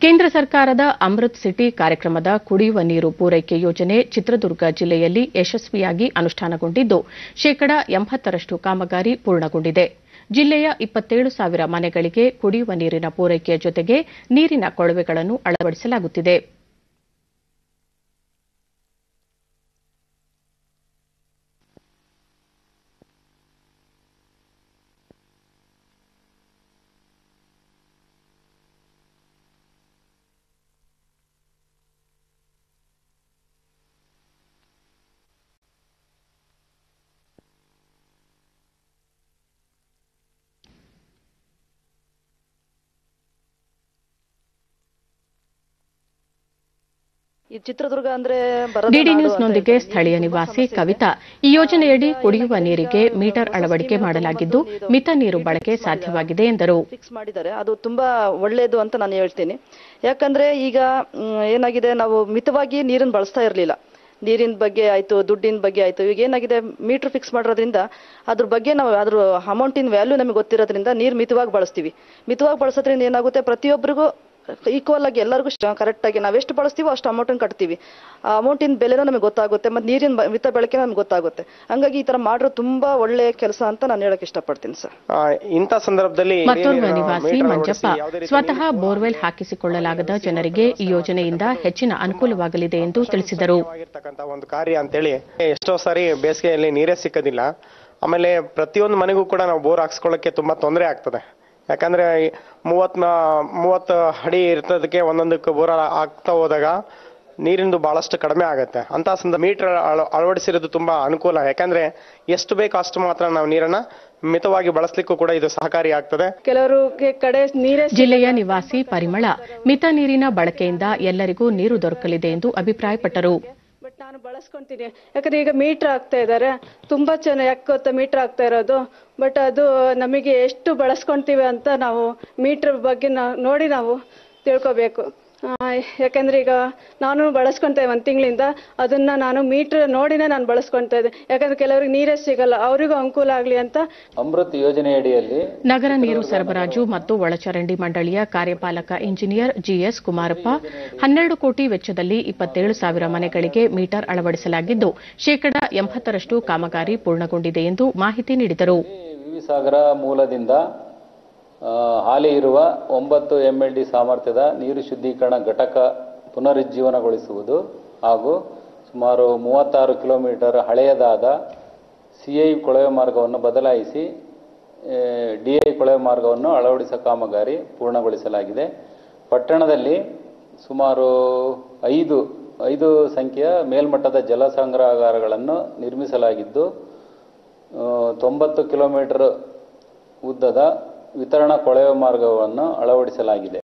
ಕೇಂದ್ರ ಸರ್ಕಾರದ ಅಮೃತ್ ಸಿಟಿ ಕಾರ್ಯಕ್ರಮದ ಕುಡಿಯುವ ನೀರು ಪೂರೈಕೆ ಯೋಜನೆ ಚಿತ್ರದುರ್ಗ ಜಿಲ್ಲೆಯಲ್ಲಿ ಯಶಸ್ವಿಯಾಗಿ ಅನುಷ್ಠಾನಗೊಂಡಿದ್ದು ಶೇಕಡಾ ಎಂಬತ್ತರಷ್ಟು ಕಾಮಗಾರಿ ಪೂರ್ಣಗೊಂಡಿದೆ ಜಿಲ್ಲೆಯ ಇಪ್ಪತ್ತೇಳು ಸಾವಿರ ಮನೆಗಳಿಗೆ ಕುಡಿಯುವ ನೀರಿನ ಪೂರೈಕೆಯ ಜೊತೆಗೆ ನೀರಿನ ಕೊಳವೆಗಳನ್ನು ಅಳವಡಿಸಲಾಗುತ್ತಿದೆ ಈ ಚಿತ್ರದುರ್ಗ ಅಂದ್ರೆ ಬರದ ಡಿಡಿ ನಾಡು ನ್ಯೂಸ್ನೊಂದಿಗೆ ಅಂತ ಸ್ಥಳೀಯ ನಿವಾಸಿ ಕವಿತಾ ಈ ಯೋಜನೆಯಡಿ ಕುಡಿಯುವ ನೀರಿಗೆ ಮೀಟರ್ ಅಳವಡಿಕೆ ಮಾಡಲಾಗಿದ್ದು ಮಿತ ನೀರು ಬಳಕೆ ಸಾಧ್ಯವಾಗಿದೆ ಎಂದರು ಫಿಕ್ಸ್ ಮಾಡಿದ್ದಾರೆ ಅದು ತುಂಬಾ ಒಳ್ಳೇದು ಅಂತ ನಾನು ಹೇಳ್ತೀನಿ ಯಾಕಂದ್ರೆ ಈಗ ಮ್, ಏನಾಗಿದೆ ನಾವು ಮಿತವಾಗಿ ನೀರನ್ನು ಬಳಸ್ತಾ ಇರಲಿಲ್ಲ ನೀರಿನ ಬಗ್ಗೆ ಆಯ್ತು ದುಡ್ಡಿನ ಬಗ್ಗೆ ಆಯ್ತು ಈಗ ಏನಾಗಿದೆ ಮೀಟರ್ ಫಿಕ್ಸ್ ಮಾಡೋದ್ರಿಂದ ಅದ್ರ ಬಗ್ಗೆ ನಾವು ಅದ್ರ ಅಮೌಂಟಿನ ವ್ಯಾಲ್ಯೂ ನಮಗೆ ಗೊತ್ತಿರೋದ್ರಿಂದ ನೀರು ಮಿತವಾಗಿ ಬಳಸ್ತೀವಿ ಮಿತವಾಗಿ ಬಳಸೋದ್ರಿಂದ ಏನಾಗುತ್ತೆ ಪ್ರತಿಯೊಬ್ಬರಿಗೂ ಈಕ್ವಲ್ ಆಗಿ ಎಲ್ಲರಿಗೂ ಕರೆಕ್ಟ್ ಆಗಿ ನಾವೆಷ್ಟು ಬಳಸ್ತೀವೋ ಅಷ್ಟು ಅಮೌಂಟನ್ನು ಕಟ್ತೀವಿ ಆ ಅಮೌಂಟಿನ ಬೆಲೆನೂ ನಮಗೆ ಗೊತ್ತಾಗುತ್ತೆ ಮತ್ತೆ ನೀರಿನ ಬ- ಮಿತ ಬಳಕೆ ನಮ್ಗೆ ಗೊತ್ತಾಗುತ್ತೆ ಹಂಗಾಗಿ ಈ ತರ ಮಾಡಿರೋದು ತುಂಬಾ ಒಳ್ಳೆ ಕೆಲಸ ಅಂತ ನಾನು ಹೇಳಕ್ ಇಷ್ಟಪಡ್ತೀನಿ ಸರ್ ಆ, ಇಂಥ ಸಂದರ್ಭದಲ್ಲಿ ಮತ್ತೋರ್ವ ನೀರಿನ ನಿವಾಸಿ ಮೀಟರ್ ಮಂಜಪ್ಪ ಅಳವಡಿಸಿ ಯಾವುದೇ ರೀತಿ ಸ್ವತಃ ಬೋರ್ವೆಲ್ ಹಾಕಿಸಿಕೊಳ್ಳಲಾಗದ ಜನರಿಗೆ ಈ ಯೋಜನೆಯಿಂದ ಹೆಚ್ಚಿನ ಅನುಕೂಲವಾಗಲಿದೆ ಎಂದು ತಿಳಿಸಿದರು ಆಗಿರ್ತಕ್ಕಂಥ ಒಂದು ಕಾರ್ಯ ಅಂತೇಳಿ ಎಷ್ಟೋ ಸಾರಿ ಬೇಸಿಗೆಯಲ್ಲಿ ನೀರೇ ಸಿಕ್ಕೋದಿಲ್ಲ ಆಮೇಲೆ ಪ್ರತಿಯೊಂದು ಮನೆಗೂ ಕೂಡ ನಾವು ಬೋರ್ ಹಾಕ್ಸ್ಕೊಳ್ಳೋಕೆ ತುಂಬಾ ತೊಂದರೆ ಆಗ್ತದೆ ಯಾಕಂದ್ರೆ ಈ ಮೂವತ್ನ ಮೂವತ್ತು ಅಡಿ ಇರ್ತದಕ್ಕೆ ಒಂದೊಂದಕ್ಕೆ ಬೋರ್ ಆಗ್ತಾ ಹೋದಾಗ ನೀರಿಂದು ಬಹಳಷ್ಟು ಕಡಿಮೆ ಆಗುತ್ತೆ ಅಂತ ಸಂದ ಮೀಟರ್ ಅಳವಡಿಸಿರೋದು ತುಂಬಾ ಅನುಕೂಲ ಯಾಕಂದ್ರೆ ಎಷ್ಟು ಬೇಕೋ ಅಷ್ಟು ಮಾತ್ರ ನಾವು ನೀರನ್ನ ಮಿತವಾಗಿ ಬಳಸಲಿಕ್ಕೂ ಕೂಡ ಇದು ಸಹಕಾರಿ ಆಗ್ತದೆ ಕೆಲವರು ಕಡೆ ನೀರೇ ಜಿಲ್ಲೆಯ ನಿವಾಸಿ ಪರಿಮಳ ಮಿತ ನೀರಿನ ಬಳಕೆಯಿಂದ ಎಲ್ಲರಿಗೂ ನೀರು ದೊರಕಲಿದೆ ಎಂದು ಅಭಿಪ್ರಾಯಪಟ್ಟರು ಬಟ್ ನಾನು ಬಳಸ್ಕೊಂತೀನಿ ಯಾಕಂದ್ರೆ ಈಗ ಮೀಟರ್ ಆಗ್ತಾ ಇದ್ದಾರೆ ತುಂಬಾ ಚೆನ್ನಾಗಿ ಯಾಕೆ ಗೊತ್ತಾ ಮೀಟರ್ ಆಗ್ತಾ ಇರೋದು ಬಟ್ ಅದು ನಮಗೆ ಎಷ್ಟು ಬಳಸ್ಕೊಂತೀವಿ ಅಂತ ನಾವು ಮೀಟರ್ ಬಗ್ಗೆ ನಾವು ನೋಡಿ ನಾವು ತಿಳ್ಕೊಬೇಕು ಆ, ಯಾಕಂದ್ರೆ ಈಗ ನಾನು ಬಳಸ್ಕೊಂತ ಇದ್ದೆ ಒಂದು ತಿಂಗಳಿಂದ ಅದನ್ನ ನಾನು ಮೀಟರ್ ನೋಡಿನೇ ನಾನು ಬಳಸ್ಕೊಂತ ಇದ್ದೆ ಯಾಕಂದ್ರೆ ಕೆಲವರಿಗೆ ನೀರೇ ಸಿಗಲ್ಲ ಅವರಿಗೂ ಅನುಕೂಲ ಆಗಲಿ ಅಂತ ಅಮೃತ್ ಯೋಜನೆಯಡಿಯಲ್ಲಿ ನಗರ ನೀರು ಸರಬರಾಜು ಮತ್ತು ಒಳಚರಂಡಿ ಮಂಡಳಿಯ ಕಾರ್ಯಪಾಲಕ ಇಂಜಿನಿಯರ್ ಜಿಎಸ್ ಕುಮಾರಪ್ಪ ಹನ್ನೆರಡು ಕೋಟಿ ವೆಚ್ಚದಲ್ಲಿ ಇಪ್ಪತ್ತೇಳು ಸಾವಿರ ಮನೆಗಳಿಗೆ ಮೀಟರ್ ಅಳವಡಿಸಲಾಗಿದ್ದು ಶೇಕಡಾ ಎಂಬತ್ತರಷ್ಟು ಕಾಮಗಾರಿ ಪೂರ್ಣಗೊಂಡಿದೆ ಎಂದು ಮಾಹಿತಿ ನೀಡಿದರು ವಿವಿಸಾಗರ ಮೂಲದಿಂದ ಆ, ಹಾಲಿ ಇರುವ ಒಂಬತ್ತು ಎಂ ಎಲ್ ಡಿ ಸಾಮರ್ಥ್ಯದ ನೀರು ಶುದ್ಧೀಕರಣ ಘಟಕ ಪುನರುಜ್ಜೀವನಗೊಳಿಸುವುದು ಹಾಗೂ ಸುಮಾರು ಮೂವತ್ತಾರು ಕಿಲೋಮೀಟರ್ ಹಳೆಯದಾದ ಸಿ ಐ ಕೊಳವೆ ಮಾರ್ಗವನ್ನು ಬದಲಾಯಿಸಿ ಡಿ ಐ ಕೊಳವೆ ಮಾರ್ಗವನ್ನು ಅಳವಡಿಸುವ ಕಾಮಗಾರಿ ಪೂರ್ಣಗೊಳಿಸಲಾಗಿದೆ ಪಟ್ಟಣದಲ್ಲಿ ಸುಮಾರು ಐದು ಐದು ಸಂಖ್ಯೆಯ ಮೇಲ್ಮಟ್ಟದ ಜಲ ಸಂಗ್ರಹಾಗಾರಗಳನ್ನು ನಿರ್ಮಿಸಲಾಗಿದ್ದು ಆ, ತೊಂಬತ್ತು ಕಿಲೋಮೀಟರ್ ಉದ್ದದ ವಿತರಣಾ ಕೊಳವೆ ಮಾರ್ಗವನ್ನು ಅಳವಡಿಸಲಾಗಿದೆ